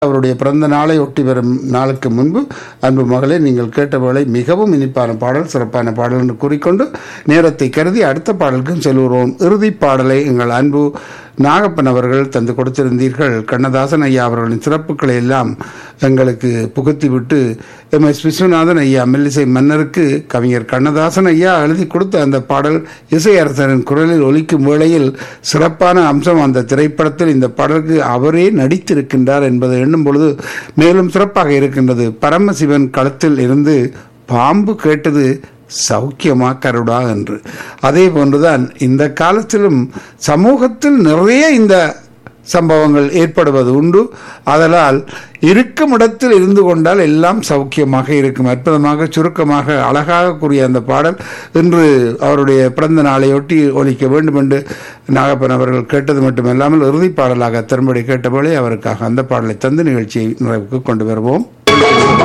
அவருடைய பிறந்த நாளை ஒட்டி வரும் நாளுக்கு முன்பு அன்பு மகளே நீங்கள் கேட்ட வேளை மிகவும் இனிப்பான பாடல் சிறப்பான பாடல் என்று கூறிக்கொண்டு நேரத்தை கருதி அடுத்த பாடலுக்கும் செல்கிறோம் இறுதிப் பாடலை எங்கள் அன்பு நாகப்பன் அவர்கள் தந்து கொடுத்திருந்தீர்கள் கண்ணதாசன் ஐயா அவர்களின் சிறப்புகளை எல்லாம் எங்களுக்கு புகுத்தி விட்டு எம் எஸ் விஸ்வநாதன் ஐயா மெல்லிசை மன்னருக்கு கவிஞர் கண்ணதாசன் ஐயா எழுதி கொடுத்த அந்த பாடல் இசையரசரின் குரலில் ஒலிக்கும் வேளையில் சிறப்பான அம்சம் அந்த திரைப்படத்தில் இந்த பாடலுக்கு அவரே நடித்திருக்கின்றார் என்பதை எண்ணும் பொழுது மேலும் சிறப்பாக இருக்கின்றது பரமசிவன் களத்தில் இருந்து பாம்பு கேட்டது சௌக்கியமா கருடா என்று அதே போன்றுதான் இந்த காலத்திலும் சமூகத்தில் நிறைய இந்த சம்பவங்கள் ஏற்படுவது உண்டு அதனால் இருக்கும் இடத்தில் இருந்து கொண்டால் எல்லாம் சௌக்கியமாக இருக்கும் அற்புதமாக சுருக்கமாக அழகாக கூறிய அந்த பாடல் இன்று அவருடைய பிறந்த நாளையொட்டி ஒலிக்க வேண்டும் என்று நாகப்பன் அவர்கள் கேட்டது மட்டுமல்லாமல் இறுதிப் பாடலாக திரும்படி கேட்டபோலே அவருக்காக அந்த பாடலை தந்து நிகழ்ச்சியை நிறைவுக்கு கொண்டு வருவோம்